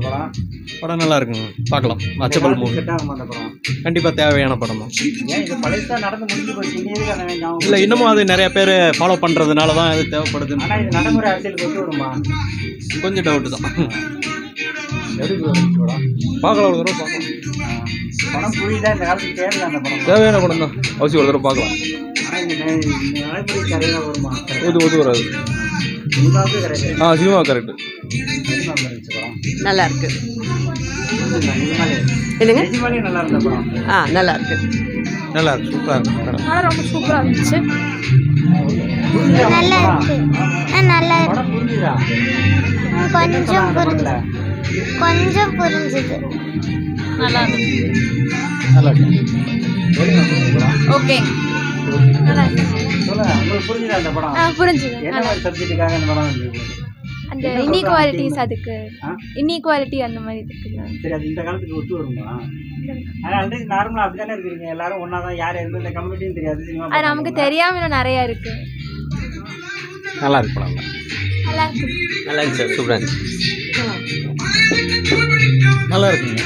படம் படம் நல்லா இருக்குங்க பார்க்கலாம் வாட்சபிள் மூவி செட் ஆகுமா அந்த படம் கண்டிப்பாக தேவையான படம் தான் ஏன் இது பழைசா நடந்து முடிஞ்சு போச்சு இனி எதுக்கு அந்த ஞாபகம் இல்லை இன்னமும் அது நிறைய பேர் ஃபாலோ பண்ணுறதுனால தான் இது தேவைப்படுதுன்னு ஆனா இது நடைமுறை அரசியலுக்கு ஒத்து வருமா கொஞ்சம் டவுட்டு தான் எப்படி bro இருந்துச்சு படம் பார்க்கலாம் ஒரு தடவை பார்க்கலாம் படம் புரியுதா இந்த காலத்துக்கு தேவையில்லை அந்த படம் தேவையான படம் தான் அவசியம் ஒரு தடவை பார்க்கலாம் ஆனா இந்த நே- இந்த நடைமுறை கரையில வருமா ஒது ஒது வராது சினிமாவுக்கு கரையில ஆ சினிமா கரெக்ட் சினிமா இருந்துச்சு படம் நல்லா இருக்கு நிஜமாலே என்னங்க நிஜமாலே நல்லா இருந்த படம் ஆ நல்லா இருக்கு நல்லா இருக்கு சூப்பராக இருக்கு படம் ஆனால் ரொம்ப சூப்பராக இருந்துச்சு புரியுதா நல்லா படம்? இருக்கு ஆ, நல்லா இருக்கு படம் புரியுதா ம், கொஞ்சம் புரிஞ்சு கொஞ்சம் புரிஞ்சுது நல்லா இருந்துச்சு நல்லா இருக்கு ஓகே நல்லா இருந்துச்சு சொல்லுங்க உங்களுக்கு புரிஞ்சுதா அந்த படம் ஆ புரிஞ்சுது என்ன மாதிரி சப்ஜெக்ட்டுக்காக அந்த படம் வந்து அந்த இன்இக்வாலிட்டிஸ் அதுக்கு ஆ? இன்இக்வாலிட்டி அந்த மாதிரி இருக்குங்க சரி அது இந்த காலத்துக்கு ஒத்து வருமா ஆனால் வந்து நார்மலாக அப்படி தானே இருக்கிறீங்க எல்லாரும் ஒன்றா தான் யார் எந்த இந்த கம்யூனிட்டியும் தெரியாது சினிமா அது நமக்கு தெரியாம இன்னும் நிறைய இருக்கு நல்லா இருக்கு படம் நல்லா இருக்கு நல்லா இருந்துச்சு சார் சூப்பராக இருந்துச்சு நல்லா இருக்குங்க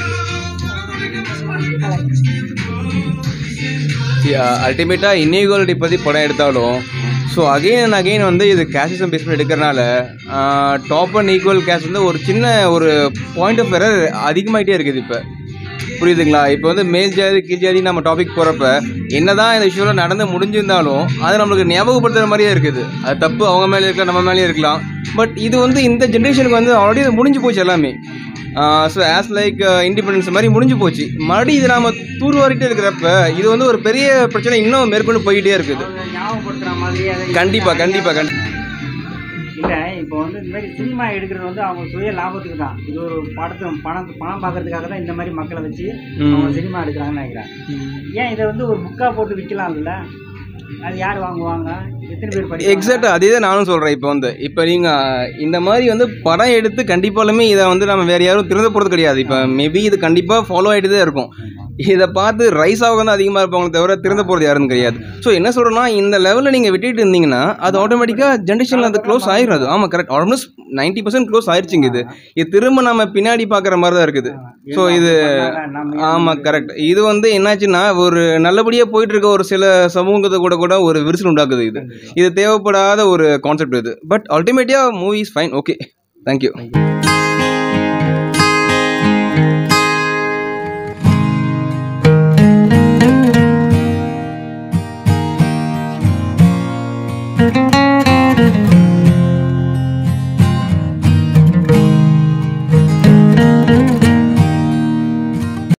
அல்டிமேட்டாக இன்இக்வாலிட்டி பற்றி படம் எடுத்தாலும் ஸோ அகெயின் அண்ட் அகெயின் வந்து இது கேஷிசம் பேஸ் பண்ணி எடுக்கிறனால டாப் அண்ட் ஈக்குவல் கேஷ் வந்து ஒரு சின்ன ஒரு பாயிண்ட் ஆஃப் எரர் அதிகமாகிட்டே இருக்குது இப்போ புரியுதுங்களா இப்போ வந்து மேல் ஜாதி கீழ் ஜாதி நம்ம டாபிக் போகிறப்ப என்னதான் இந்த விஷயம் நடந்து முடிஞ்சிருந்தாலும் அது நம்மளுக்கு ஞாபகப்படுத்துகிற மாதிரியே இருக்குது அது தப்பு அவங்க மேலே இருக்கலாம் நம்ம மேலேயும் இருக்கலாம் பட் இது வந்து இந்த ஜென்ரேஷனுக்கு வந்து ஆல்ரெடி முடிஞ்சு போச்சு எல்லாமே ஸோ ஆஸ் லைக் இண்டிபெண்டன்ஸ் மாதிரி முடிஞ்சு போச்சு மறுபடியும் இது நாம தூர்வாரிட்டே இருக்கிறப்ப இது வந்து ஒரு பெரிய பிரச்சனை இன்னும் மேற்கொண்டு போயிட்டே இருக்குது அவங்க ஞாபகப்படுத்துகிற மாதிரி அதை கண்டிப்பா கண்டிப்பா கண்டி இல்லை இப்போ வந்து இந்த மாதிரி சினிமா எடுக்கிறது வந்து அவங்க சுய லாபத்துக்கு தான் இது ஒரு படத்தை பணம் பணம் பார்க்கறதுக்காக தான் இந்த மாதிரி மக்களை வச்சு அவங்க சினிமா எடுக்கிறாங்கன்னு நினைக்கிறேன் ஏன் இதை வந்து ஒரு புக்காக போட்டு விற்கலாம்ல அது யார் வாங்குவாங்க எத்தனை பேர் படிப்பாங்க எக்ஸாக்ட் அதே தான் நானும் சொல்கிறேன் இப்போ வந்து இப்போ நீங்கள் இந்த மாதிரி வந்து படம் எடுத்து கண்டிப்பாலுமே இதை வந்து நம்ம வேறு யாரும் திறந்து போகிறது கிடையாது இப்போ மேபி இது கண்டிப்பாக ஃபாலோ ஆகிட்டு தான் இருக்கும் இதை பார்த்து ரைஸ் ஆக வந்து அதிகமாக இருப்பாங்களே தவிர திறந்து போகிறது யாரும் கிடையாது ஸோ என்ன சொல்கிறேன்னா இந்த லெவலில் நீங்கள் விட்டுட்டு இருந்தீங்கன்னா அது ஆட்டோமேட்டிக்காக ஜென்ரேஷனில் அது க்ளோஸ் ஆயிரும் அது ஆமாம் correct almost ninety percent close ஆயிடுச்சுங்க இது இது திரும்ப நம்ம பின்னாடி பார்க்குற மாதிரி தான் இருக்குது ஸோ இது நம்ம ஆமாம் கரெக்ட் இது வந்து என்னாச்சுன்னா ஒரு நல்லபடியாக போயிட்டு இருக்க ஒரு சில சமூகத்தை கூட கூட ஒரு விரிசல் உண்டாக்குது இது இது தேவைப்படாத ஒரு கான்செப்ட் இது பட் அல்டிமேட்டியாக movie is fine okay thank you